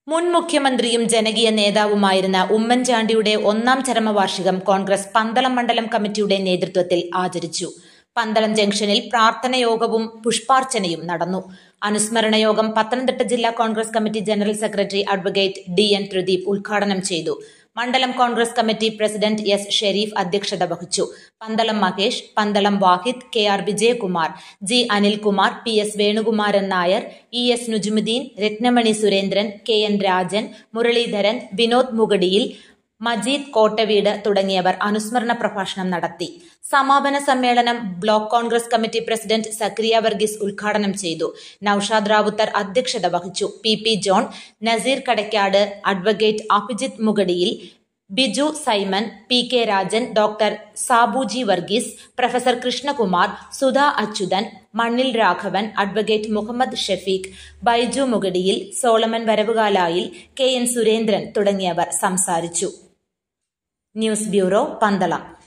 മുൻ മുഖ്യമന്ത്രിയും ജനകീയ നേതാവുമായിരുന്ന ഉമ്മൻചാണ്ടിയുടെ ഒന്നാം ചരമവാർഷികം കോൺഗ്രസ് പന്തളം മണ്ഡലം കമ്മിറ്റിയുടെ നേതൃത്വത്തിൽ ആചരിച്ചു പന്തളം ജംഗ്ഷനിൽ പ്രാർത്ഥനയോഗവും പുഷ്പാർച്ചനയും നടന്നു അനുസ്മരണ യോഗം പത്തനംതിട്ട ജില്ലാ Congress committee general secretary advocate D N Pradeep ഉദ്ഘാടനം ചെയ്തു മണ്ഡലം Congress committee president S Shareef അധ്യക്ഷത വഹിച്ചു Pandalam Mahesh Pandalam Vahid K R Vijayakumar G Anilkumar P S Venukumaran Nair E S Nujumuddin Ratnamani Surendran K N Rajan Muraleedharan Vinod Mugadiyil Majeed Kottaveedu തുടങ്ങിയവർ അനുസ്മരണ പ്രഭാഷണം നടത്തി സമാപന സമ്മേളനം block Congress committee president Zacharia Varghese ഉദ്ഘാടനം ചെയ്തു നൌഷാദ് റാവുത്തർ അധ്യക്ഷത വഹിച്ചു P P John Naseer Kadakkad advocate Abhijith Mugadiyil Biju Simon P K Rajan doctor Sabuji Varghese professor Krishnakumar Sudha Achuthan Mannil Raghavan advocate Muhammad Shafeeq Baiju Mugadiyil Solomon Varavukalayil K N Surendran തുടങ്ങിയവർ സംസാരിച്ചു ന്യൂസ് ബ്യൂറോ പന്തളം